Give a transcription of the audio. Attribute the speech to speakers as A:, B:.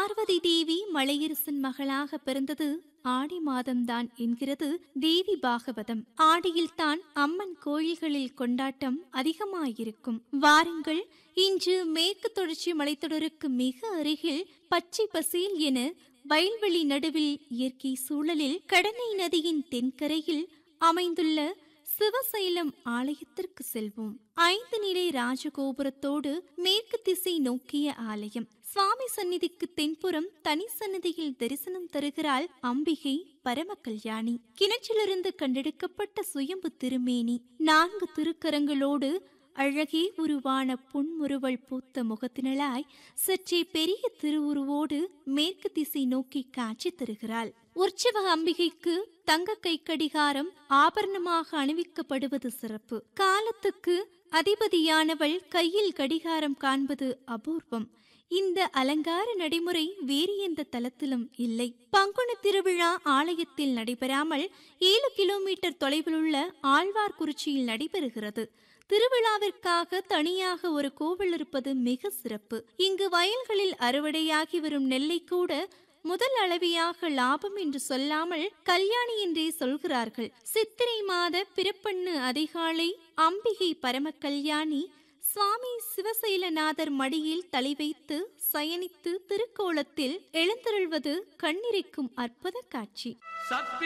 A: பார்வதி தேவி மலையரசன் மகளாக பிறந்தது ஆடி மாதம்தான் என்கிறது தேவி பாகவதம் ஆடியில் தான் அம்மன் கோயில்களில் கொண்டாட்டம் அதிகமாயிருக்கும் வாருங்கள் இன்று மேற்கு தொடர்ச்சி மலைத்தொடருக்கு மிக அருகில் பச்சை பசேல் என வயல்வெளி நடுவில் இயற்கை சூழலில் கடனை நதியின் தென்கரையில் அமைந்துள்ள சிவசைலம் ஆலயத்திற்கு செல்வோம் ஐந்து நிலை ராஜகோபுரத்தோடு மேற்கு திசை நோக்கிய ஆலயம் சுவாமி சந்நிதிக்கு தென்புறம் தனி சந்நிதியில் தரிசனம் தருகிறாள் அம்பிகை பரம கல்யாணி கிணற்றிலிருந்து கண்டெடுக்கப்பட்ட சுயம்பு திருமேனி நான்கு திருக்கரங்களோடு அழகே உருவான புன்முறுவல் பூத்த முகத்தினளாய் சற்றே பெரிய திருவுருவோடு மேற்கு திசை நோக்கி காட்சி தருகிறாள் உற்சவ அம்பிகைக்கு தங்க கை கடிகாரம் ஆபரணமாக அணிவிக்கப்படுவது சிறப்பு காலத்துக்கு அதிபதியானவள் கையில் கடிகாரம் காண்பது அபூர்வம் இந்த அலங்கார நடைமுறை வேறு எந்த தலத்திலும் இல்லை பங்குனி திருவிழா ஆலயத்தில் நடைபெறாமல் ஏழு கிலோமீட்டர் தொலைவில் உள்ள ஆழ்வார்குறிச்சியில் நடைபெறுகிறது திருவிழாவிற்காக தனியாக ஒரு கோவில் இருப்பது மிக சிறப்பு இங்கு வயல்களில் அறுவடையாகி வரும் நெல்லை கூட முதல் அளவியாக லாபம் என்று சொல்லாமல் கல்யாணி என்றே சொல்கிறார்கள் சித்திரை மாத பிறப்பண்ணு அதிகாலை அம்பிகை பரம கல்யாணி சுவாமி சிவசைலநாதர் மடியில் தலை வைத்து சயனித்து திருக்கோலத்தில் எழுந்தருள்வது கண்ணிரைக்கும் அற்புத காட்சி